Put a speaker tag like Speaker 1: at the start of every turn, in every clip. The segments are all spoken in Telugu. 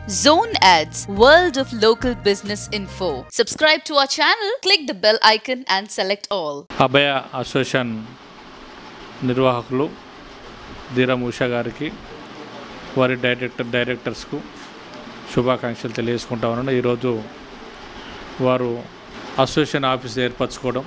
Speaker 1: Zone Ads, World of Local Business Info. Subscribe to our channel, click the bell icon and select all.
Speaker 2: అభయ అసోసియేషన్ నిర్వాహకులు ధీరం ఉషా గారికి వారి డైరెక్టర్ డైరెక్టర్స్కు శుభాకాంక్షలు తెలియజేసుకుంటా ఉన్నాను ఈరోజు వారు అసోసియేషన్ ఆఫీస్ ఏర్పరచుకోవడం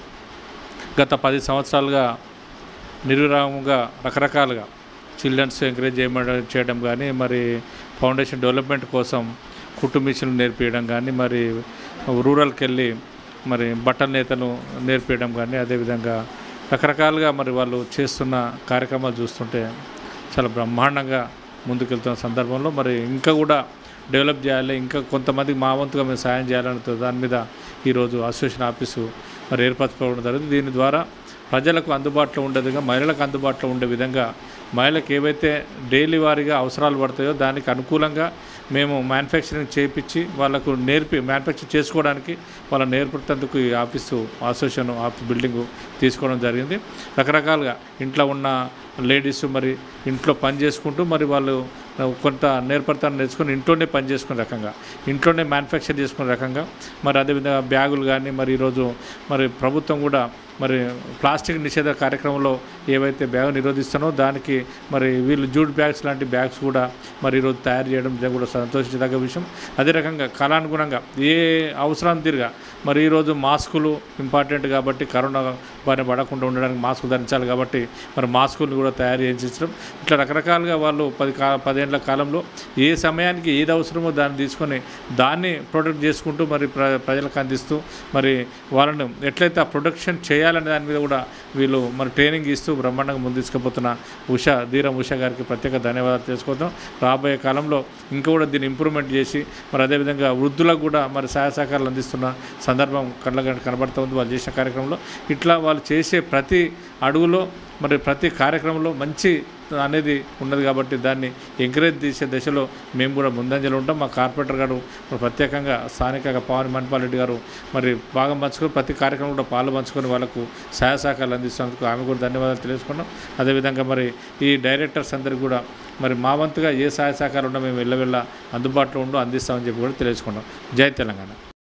Speaker 2: గత పది సంవత్సరాలుగా నిర్విరామంగా రకరకాలుగా చిల్డ్రన్స్ ఎంకరేజ్ చేయడం చేయడం కానీ మరి ఫౌండేషన్ డెవలప్మెంట్ కోసం కుట్టు మిషన్లు నేర్పించడం కానీ మరి రూరల్కి వెళ్ళి మరి బట్టల నేతను నేర్పించడం కానీ అదేవిధంగా రకరకాలుగా మరి వాళ్ళు చేస్తున్న కార్యక్రమాలు చూస్తుంటే చాలా బ్రహ్మాండంగా ముందుకెళ్తున్న సందర్భంలో మరి ఇంకా కూడా డెవలప్ చేయాలి ఇంకా కొంతమందికి మా వంతుగా మేము సాయం చేయాలని దాని మీద ఈరోజు అసోసియేషన్ ఆఫీసు మరి ఏర్పరచుకోవడం జరిగింది దీని ద్వారా ప్రజలకు అందుబాటులో ఉండే విధంగా మహిళలకు అందుబాటులో ఉండే విధంగా మహిళలకు ఏవైతే డైలీ వారీగా అవసరాలు పడతాయో దానికి అనుకూలంగా మేము మ్యానుఫ్యాక్చరింగ్ చేయించి వాళ్ళకు నేర్పి మ్యానుఫ్యాక్చర్ చేసుకోవడానికి వాళ్ళ నేర్పేందుకు ఈ ఆఫీసు అసోసియేషన్ ఆఫీస్ బిల్డింగు తీసుకోవడం జరిగింది రకరకాలుగా ఇంట్లో ఉన్న లేడీస్ మరి ఇంట్లో పని చేసుకుంటూ మరి వాళ్ళు కొంత నేర్పడతాన్ని నేర్చుకొని ఇంట్లోనే పని చేసుకునే రకంగా ఇంట్లోనే మ్యానుఫ్యాక్చర్ చేసుకునే రకంగా మరి అదేవిధంగా బ్యాగులు కానీ మరి ఈరోజు మరి ప్రభుత్వం కూడా మరి ప్లాస్టిక్ నిషేధ కార్యక్రమంలో ఏవైతే బ్యాగ్ నిరోధిస్తానో దానికి మరి వీళ్ళు జూట్ బ్యాగ్స్ లాంటి బ్యాగ్స్ కూడా మరి ఈరోజు తయారు చేయడం నిజంగా కూడా సంతోషించదగ్గ విషయం అదే రకంగా కాలానుగుణంగా ఏ అవసరం తిరిగా మరి ఈరోజు మాస్కులు ఇంపార్టెంట్ కాబట్టి కరోనా బారిన పడకుండా ఉండడానికి మాస్కులు ధరించాలి కాబట్టి మరి మాస్కులు కూడా తయారు చేయించడం ఇట్లా రకరకాలుగా వాళ్ళు పది కా పదేళ్ల కాలంలో ఏ సమయానికి ఏది అవసరమో దాన్ని తీసుకొని దాన్ని ప్రొడక్ట్ చేసుకుంటూ మరి ప్ర ప్రజలకు అందిస్తూ మరి వాళ్ళను ఎట్లయితే ఆ ప్రొడక్షన్ చేయాలనే దాని మీద కూడా వీళ్ళు మరి ట్రైనింగ్ ఇస్తూ బ్రహ్మాండంగా ముందు తీసుకుపోతున్న ఉషా ధీరం ఉషా గారికి ప్రత్యేక ధన్యవాదాలు చేసుకుందాం రాబోయే కాలంలో ఇంకా కూడా దీన్ని ఇంప్రూవ్మెంట్ చేసి మరి అదేవిధంగా వృద్ధులకు కూడా మరి సహాయ సహకారాలు అందిస్తున్న సందర్భం కళ్ళ కనబడుతుంది వాళ్ళు చేసిన కార్యక్రమంలో ఇట్లా వాళ్ళు చేసే ప్రతి అడుగులో మరి ప్రతి కార్యక్రమంలో మంచి అనేది ఉన్నది కాబట్టి దాన్ని ఎంకరేజ్ చేసే దశలో మేము కూడా ముందంజలో ఉంటాం మా కార్పొరేటర్ గారు మరి ప్రత్యేకంగా స్థానికంగా పవన్ మణిపాల్ రెడ్డి గారు మరి భాగం పంచుకొని ప్రతి కార్యక్రమం కూడా పాలు పంచుకొని వాళ్ళకు సహాయ సహకారాలు అందిస్తున్నందుకు ఆమె కూడా ధన్యవాదాలు తెలియజేసుకున్నాం అదేవిధంగా మరి ఈ డైరెక్టర్స్ అందరికీ కూడా మరి మా వంతుగా ఏ సహాయ సహకారం ఉన్నా మేము వెళ్ళ వెళ్ళ అందుబాటులో ఉండు అందిస్తామని చెప్పి కూడా తెలియజేసుకున్నాం జై తెలంగాణ